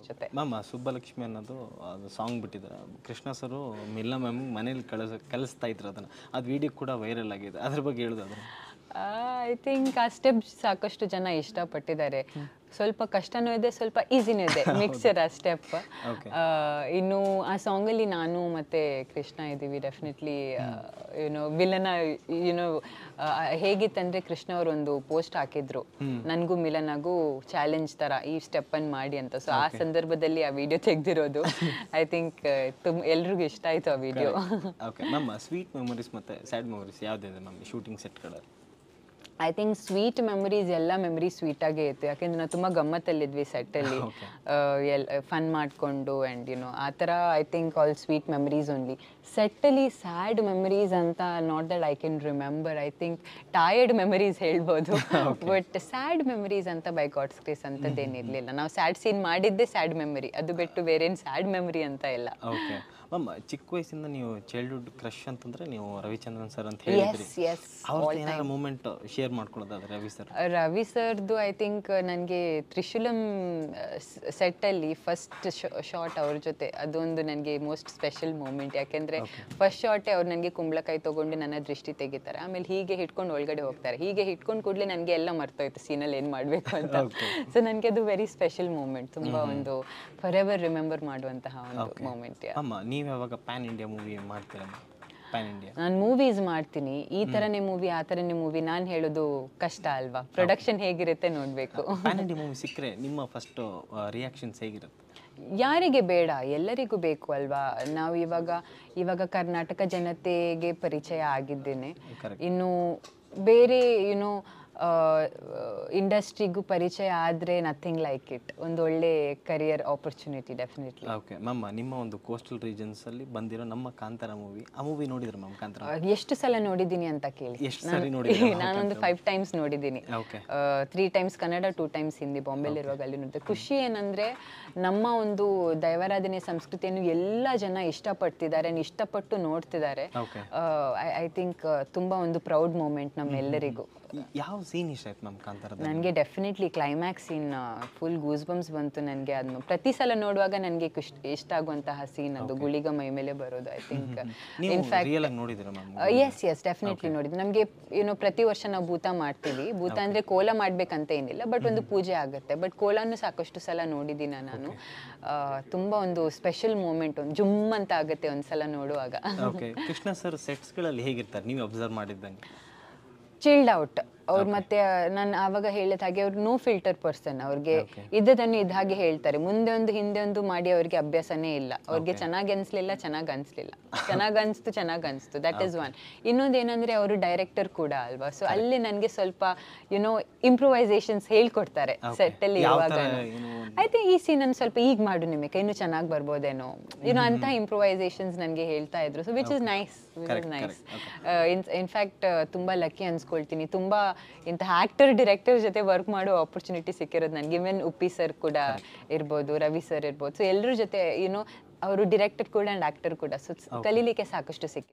ಜೊತೆ ಮ್ಯಾಮ್ ಸುಬ್ಬಲಕ್ಷ್ಮಿ ಅನ್ನೋದು ಅದು ಸಾಂಗ್ ಬಿಟ್ಟಿದ್ದಾರೆ ಕೃಷ್ಣ ಸರು ಮಿಲ್ಲ ಮ್ಯಾಮ್ ಮನೇಲಿ ಕಳಿಸ ಕಲಿಸ್ತಾ ಇದ್ರು ಅದನ್ನು ಅದು ವಿಡಿಯೋ ಕೂಡ ವೈರಲ್ ಆಗಿದೆ ಅದ್ರ ಬಗ್ಗೆ ಹೇಳುದು ಅದನ್ನು ಐ ಥಿಂಕ್ ಆ ಸ್ಟೆಪ್ ಸಾಕಷ್ಟು ಜನ ಇಷ್ಟಪಟ್ಟಿದ್ದಾರೆ ಸ್ವಲ್ಪ ಕಷ್ಟನೂ ಇದೆ ಸ್ವಲ್ಪ ಈಸಿನೂ ಇದೆ ಮಿಕ್ಸರ್ ಆ ಸ್ಟೆಪ್ Okay. ಇನ್ನು ಆ ಸಾಂಗಲ್ಲಿ ನಾನು ಮತ್ತೆ ಕೃಷ್ಣ ಇದ್ದೀವಿ ಡೆಫಿನೆಟ್ಲಿ ಯುನೋ ವಿಲನ ಯುನೋ ಹೇಗಿತ್ತಂದ್ರೆ ಕೃಷ್ಣ ಅವರು ಒಂದು ಪೋಸ್ಟ್ ಹಾಕಿದ್ರು ನನಗೂ ಮಿಲನಾಗೂ ಚಾಲೆಂಜ್ ತರ ಈ ಸ್ಟೆಪ್ ಅನ್ನು ಮಾಡಿ ಅಂತ ಸೊ ಆ ಸಂದರ್ಭದಲ್ಲಿ ಆ ವಿಡಿಯೋ ತೆಗ್ದಿರೋದು ಐ ಥಿಂಕ್ ತುಂಬ ಎಲ್ರಿಗೂ ಇಷ್ಟ ಆಯ್ತು ಆ video okay ma'am sweet memories ಮತ್ತು ಸ್ಯಾಡ್ ಮೆಮೊರೀಸ್ ಯಾವುದಿದೆ ಮ್ಯಾಮ್ ಶೂಟಿಂಗ್ ಸೆಟ್ಗಳಲ್ಲಿ ಐ ಥಿಂಕ್ ಸ್ವೀಟ್ ಮೆಮೊರೀಸ್ ಎಲ್ಲ ಮೆಮೊರೀಸ್ ಸ್ವೀಟ್ ಆಗೇ ಇತ್ತು ಯಾಕೆಂದ್ರೆ ನಾವು ತುಂಬ ಗಮ್ಮತ್ತಲ್ಲಿದ್ವಿ ಸೆಟ್ಟಲ್ಲಿ ಎಲ್ ಫನ್ ಮಾಡಿಕೊಂಡು ಆ್ಯಂಡ್ ಯುನೋ ಆ ಥರ I think all sweet memories only ಸೆಟ್ಟಲ್ಲಿ ಸ್ಯಾಡ್ ಮೆಮೊರೀಸ್ ಅಂತ not that I can remember I think tired memories ಹೇಳ್ಬೋದು ಬಟ್ ಸ್ಯಾಡ್ ಮೆಮೊರೀಸ್ ಅಂತ ಬೈ ಗಾಡ್ಸ್ ಕ್ರೇಸ್ ಅಂಥದ್ದೇನಿರಲಿಲ್ಲ ನಾವು ಸ್ಯಾಡ್ ಸೀನ್ ಮಾಡಿದ್ದೇ ಸ್ಯಾಡ್ ಮೆಮೊರಿ ಅದು ಬಿಟ್ಟು ಬೇರೆ ಏನು ಸ್ಯಾಡ್ ಮೆಮೊರಿ ಅಂತ ಇಲ್ಲ ಓಕೆ ಮ್ಯಾಮ್ ಚಿಕ್ಕ ವಯಸ್ಸಿಂದ ನೀವು ಚೈಲ್ಡ್ಹುಡ್ ಕ್ರಶ್ ಅಂತಂದ್ರೆ ನೀವು ರವಿಚಂದ್ರನ್ ಸರ್ ಅಂತ ಹೇಳಿದ್ರಿ ಎಸ್ ಎಸ್ ಅವ್ರದ್ದು ಏನಾದ್ರು ಮೂಮೆಂಟ್ ಶೇರ್ ಮಾಡ್ಕೊಳ್ಳೋದಾದ್ರೆ ರವಿ ಸರ್ ರವಿ ಸರ್ದು ಐ ಥಿಂಕ್ ನನಗೆ ತ್ರಿಶೂಲಂ ಸೆಟ್ಟಲ್ಲಿ ಫಸ್ಟ್ ಶಾಟ್ ಅವ್ರ ಜೊತೆ ಅದೊಂದು ನನಗೆ ಮೋಸ್ಟ್ ಸ್ಪೆಷಲ್ ಮೂಮೆಂಟ್ ಯಾಕೆಂದ್ರೆ ಫಸ್ಟ್ ಶಾಟೇ ಅವ್ರು ನನಗೆ ಕುಂಬಳಕಾಯಿ ತಗೊಂಡು ನನ್ನ ದೃಷ್ಟಿ ತೆಗಿತಾರೆ ಆಮೇಲೆ ಹೀಗೆ ಹಿಡ್ಕೊಂಡು ಒಳಗಡೆ ಹೋಗ್ತಾರೆ ಹೀಗೆ ಹಿಡ್ಕೊಂಡು ಕೂಡಲೇ ನನಗೆ ಎಲ್ಲ ಮರ್ತೋಯ್ತು ಸೀನಲ್ಲಿ ಏನು ಮಾಡಬೇಕು ಅಂತ ಸೊ ನನಗೆ ಅದು ವೆರಿ ಸ್ಪೆಷಲ್ ಮೂಮೆಂಟ್ ತುಂಬ ಒಂದು ಫಾರ್ ಎವರ್ ರಿಮೆಂಬರ್ ಮಾಡುವಂತಹ ಒಂದು ಮೂಮೆಂಟ್ ಅಮ್ಮ ನೀವು ಯಾವಾಗ ಪ್ಯಾನ್ ಇಂಡಿಯಾ ಮೂವಿ ಮಾಡ್ತೀರಾ ಪ್ಯಾನ್ ಇಂಡಿಯಾ ನಾನು ಮೂವೀಸ್ ಮಾಡ್ತೀನಿ ಈ ಥರನೇ ಮೂವಿ ಆ ಥರನೇ ಮೂವಿ ನಾನು ಹೇಳೋದು ಕಷ್ಟ ಅಲ್ವಾ ಪ್ರೊಡಕ್ಷನ್ ಹೇಗಿರುತ್ತೆ ನೋಡಬೇಕು ಪ್ಯಾನ್ ಇಂಡಿಯಾ ಮೂವಿ ಸಿಕ್ಕರೆ ನಿಮ್ಮ ಫಸ್ಟ್ ರಿಯಾಕ್ಷನ್ಸ್ ಹೇಗಿರುತ್ತೆ ಯಾರಿಗೆ ಬೇಡ ಎಲ್ಲರಿಗೂ ಬೇಕು ಅಲ್ವಾ ನಾವು ಇವಾಗ ಇವಾಗ ಕರ್ನಾಟಕ ಜನತೆಗೆ ಪರಿಚಯ ಆಗಿದ್ದೇನೆ ಇನ್ನು ಬೇರೆ ಯುನೋ ಇಂಡಸ್ಟ್ರಿಗೂ ಪರಿಚಯ ಆದರೆ ನಥಿಂಗ್ ಲೈಕ್ ಇಟ್ ಒಂದು ಒಳ್ಳೆ career opportunity definitely okay ma'am ನಿಮ್ಮ ಒಂದು ಕೋಸ್ಟಲ್ ರೀಜನ್ಸ್ ಅಲ್ಲಿ ಬಂದಿರೋ ನಮ್ಮ ಕಾಂತಾರ ಮೂವಿ ಆ ಮೂವಿ ನೋಡಿದ್ರೆ ಮ್ಯಾಮ್ ಕಾಂತಾರ ಎಷ್ಟು ಸಲ ನೋಡಿದ್ದೀನಿ ಅಂತ ಕೇಳಿ ಎಷ್ಟು ಸರಿ ನೋಡಿದ್ದೀರಾ ನಾನೊಂದು ಫೈವ್ ಟೈಮ್ಸ್ ನೋಡಿದ್ದೀನಿ okay three times Kannada two times Hindi ಬಾಂಬೆಲಿರುವಾಗ ಅಲ್ಲಿ ನೋಡಿದೆ ಖುಷಿ ಏನಂದ್ರೆ ನಮ್ಮ ಒಂದು ದೈವಾರಾಧನೆ ಸಂಸ್ಕೃತಿಯನ್ನು ಎಲ್ಲ ಜನ ಇಷ್ಟಪಡ್ತಿದ್ದಾರೆ and ಇಷ್ಟಪಟ್ಟು ನೋಡ್ತಿದ್ದಾರೆ ಓಕೆ ಐ ಥಿಂಕ್ ತುಂಬಾ ಒಂದು ಪ್ರೌಡ್ ಮೂಮೆಂಟ್ ನಮ್ಮೆಲ್ಲರಿಗೂ ಯಾವ ಸೀನ್ ಇಷ್ಟ ಆಯ್ತು ಮ್ಯಾಮ್ ಕಾಂತಾರದ ನನಗೆ definitely climax scene full goosebumps ಬಂತು ನನಗೆ ಅದನ್ನು ಪ್ರತಿ ಸಲ ನೋಡುವಾಗ ನನಗೆ ಇಷ್ಟ ಆಗುವಂತಹ ಸೀನ್ ಅದು ಗುಳಿಗ ಮೈ ಮೇಲೆ ಬರೋದು ಐ ಥಿಂಕ್ ನೀವು ರಿಯಲ್ ಆಗಿ ನೋಡಿದ್ದೀರಾ ಮ್ಯಾಮ್ ಎಸ್ ಎಸ್ ಡೆಫಿನೆಟ್ಲಿ ನೋಡಿದ್ವಿ ನಮಗೆ ಏನೋ ಪ್ರತಿ ವರ್ಷ ನಾವು ಭೂತ ಮಾಡ್ತೀವಿ ಭೂತ ಅಂದ್ರೆ ಕೋಲ ಮಾಡ್ಬೇಕಂತ ಏನಿಲ್ಲ ಬಟ್ ಒಂದು ಪೂಜೆ ಆಗುತ್ತೆ ಬಟ್ ಕೋಲನು ಸಾಕಷ್ಟು ಸಲ ನೋಡಿದ್ದೀನಿ ನಾನು ಆ, ತುಂಬಾ ಒಂದು ಸ್ಪೆಷಲ್ ಮೂಮೆಂಟ್ ಒಂದು ಜುಮ್ ಅಂತ ಆಗುತ್ತೆ ಒಂದ್ಸಲ ನೋಡುವಾಗ ಓಕೆ ಕೃಷ್ಣ ಸರ್ ಸೆಟ್ಸ್ಗಳಲ್ಲಿ ಹೇಗಿರ್ತಾರೆ ನೀವು ಅಬ್ಸರ್ವ್ ಮಾಡಿದ್ದಂಗೆ ಚಿಲ್ಡ್ ಔಟ್ ಅವ್ರು ಮತ್ತೆ ನಾನು ಆವಾಗ ಹೇಳಿದ ಹಾಗೆ ಅವ್ರು ನೋ ಫಿಲ್ಟರ್ ಪರ್ಸನ್ ಅವ್ರಿಗೆ ಇದ್ದದನ್ನು ಇದ್ದ ಹಾಗೆ ಹೇಳ್ತಾರೆ ಮುಂದೆ ಒಂದು ಹಿಂದೆ ಒಂದು ಮಾಡಿ ಅವ್ರಿಗೆ ಅಭ್ಯಾಸನೇ ಇಲ್ಲ ಅವ್ರಿಗೆ ಚೆನ್ನಾಗಿ ಅನ್ಸ್ಲಿಲ್ಲ ಚೆನ್ನಾಗಿ ಅನ್ಸ್ಲಿಲ್ಲ ಚೆನ್ನಾಗಿ ಅನ್ಸ್ತು ಚೆನ್ನಾಗಿ ಅನ್ಸ್ತು ದಟ್ ಇಸ್ ಒನ್ ಇನ್ನೊಂದು ಏನಂದ್ರೆ ಅವರು ಡೈರೆಕ್ಟರ್ ಕೂಡ ಅಲ್ವಾ ಸೊ ಅಲ್ಲಿ ನನಗೆ ಸ್ವಲ್ಪ ಯುನೋ ಇಂಪ್ರೂವೈಸೇಷನ್ಸ್ ಹೇಳ್ಕೊಡ್ತಾರೆ ಸೆಟ್ ಅಲ್ಲಿ ಯಾವ ಇರುವಾಗ ಥರ ಏನು ಐ ಥಿಂಕ್ ಈ ಸೀನ್ ಅನ್ನು ಸ್ವಲ್ಪ ಈಗ ಮಾಡು ನಿಮಗೆ ಇನ್ನೂ ಚೆನ್ನಾಗಿ ಬರ್ಬೋದೇನೋ ಏನೋ ಅಂತ ಇಂಪ್ರೂವೈಸೇಷನ್ಸ್ ನನಗೆ ಹೇಳ್ತಾ ಇದ್ರು so which is nice which is nice in fact ತುಂಬಾ ಲಕ್ಕಿ ಅನ್ಸ್ಕೊಳ್ತೀನಿ ತುಂಬಾ ಇಂತಹ ಆಕ್ಟರ್ ಡೈರೆಕ್ಟರ್ ಜೊತೆ ವರ್ಕ್ ಮಾಡೋ ಆಪರ್ಚುನಿಟಿ ಸಿಕ್ಕಿರೋದು ನನಗೆ ಇವನ್ ಉಪ್ಪಿ ಸರ್ ಕೂಡ ಇರ್ಬೋದು ರವಿ ಸರ್ ಇರ್ಬೋದು ಸೊ ಎಲ್ಲರ ಜೊತೆ ಏನೋ ಅವರು ಡಿರೆಕ್ಟರ್ ಕೂಡ ಅಂಡ್ ಆಕ್ಟರ್ ಕೂಡ ಸೊ ಕಲೀಲಿಕ್ಕೆ ಸಾಕಷ್ಟು ಸಿಕ್ಕಿದೆ